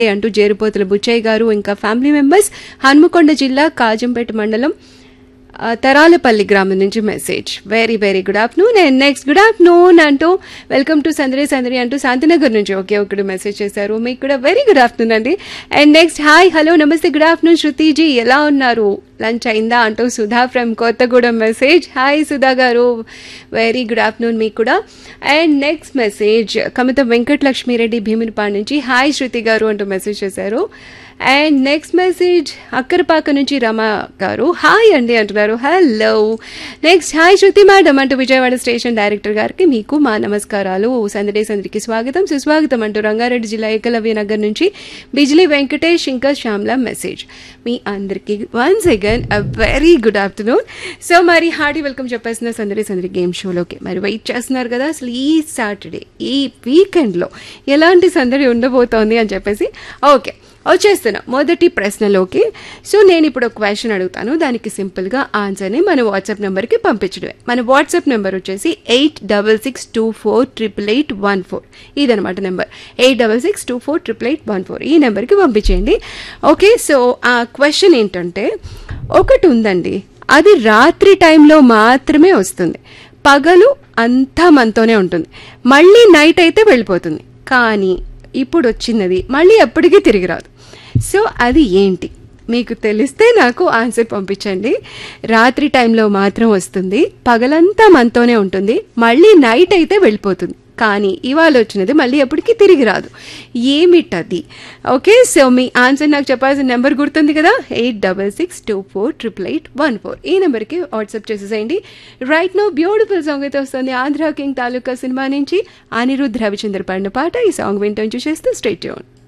అంటూ జేరుపోతుల బుచ్చయ్య గారు ఇంకా ఫ్యామిలీ మెంబర్స్ హన్మకొండ జిల్లా కాజంపేట మండలం ఆ, తరాలపల్లి గ్రామం నుంచి message very very good afternoon and next good afternoon అంటూ వెల్కమ్ టు సందరి సందరి అంటూ శాంతినగర్ నుంచి ఒకే ఒకటి మెసేజ్ చేశారు మీకు కూడా వెరీ గుడ్ ఆఫ్టర్నూన్ అండి అండ్ నెక్స్ట్ హాయ్ హలో నమస్తే గుడ్ ఆఫ్టర్నూన్ శృతిజీ ఎలా ఉన్నారు లంచ్ అయిందా అంటూ Sudha from Kothagudem message hi Sudha గారు వెరీ గుడ్ ఆఫ్టర్నూన్ మీకు కూడా and next message Kamitha Venkatalakshmireddy Bheeminipadu నుంచి హాయ్ శృతి గారు అంటూ మెసేజ్ చేశారు అండ్ నెక్స్ట్ మెసేజ్ అక్కరపాక నుంచి రమ గారు హాయ్ అండి అంటున్నారు hello next hi Shruti madam అంటూ విజయవాడ స్టేషన్ డైరెక్టర్ గారికి మీకు మా నమస్కారాలు సందడే సందడికి స్వాగతం సుస్వాగతం అంటూ రంగారెడ్డి జిల్లా ఏకలవ్య నగర్ నుంచి బిజ్లీ వెంకటేష్ ఇంకా శ్యామ్లా మెసేజ్ మీ అందరికీ once again uh very good afternoon so మరి హార్డీ వెల్కమ్ చెప్పేసిన సందడి సందడి గేమ్ షోలోకి మరి వెయిట్ చేస్తున్నారు కదా అసలు ఈ సాటర్డే ఈ వీకెండ్లో ఎలాంటి సందడి ఉండబోతోంది అని చెప్పేసి ఓకే వచ్చేస్తున్నా మొదటి ప్రశ్నలోకి సో నేను ఇప్పుడు ఒక క్వశ్చన్ అడుగుతాను దానికి సింపుల్గా ఆన్సర్ని మన వాట్సాప్ నెంబర్కి పంపించడమే మన వాట్సాప్ నెంబర్ వచ్చేసి eight double six two four triple eight one four ఇదనమాట number eight double six two four triple eight one four ఈ నెంబర్కి పంపించేయండి ఓకే సో ఆ క్వశ్చన్ ఏంటంటే ఒకటి ఉందండి అది రాత్రి టైంలో మాత్రమే వస్తుంది పగలు అంతా మనతోనే ఉంటుంది మళ్ళీ నైట్ అయితే వెళ్ళిపోతుంది కానీ ఇప్పుడు వచ్చినది మళ్ళీ ఎప్పటికీ తిరిగి రాదు సో అది ఏంటి మీకు తెలిస్తే నాకు ఆన్సర్ పంపించండి రాత్రి టైంలో మాత్రం వస్తుంది పగలంతా మనతోనే ఉంటుంది మళ్ళీ నైట్ అయితే వెళ్ళిపోతుంది కానీ ఇవాళ వచ్చినది మళ్ళీ ఎప్పటికీ తిరిగి రాదు ఏమిటది ఓకే సో మీ ఆన్సర్ నాకు చెప్పాల్సిన నెంబర్ గుర్తుంది కదా eight double six two four triple eight one four ఈ నెంబర్కి వాట్సాప్ చేసేసేయండి రైట్ నో బ్యూటిఫుల్ సాంగ్ అయితే వస్తుంది ఆంధ్ర కింగ్ తాలూకా సినిమా నుంచి అనిరుద్ధ్ రవిచంద్ర పాడిన పాట ఈ సాంగ్ వింటూ చూసేస్తూ స్ట్రైట్ యూన్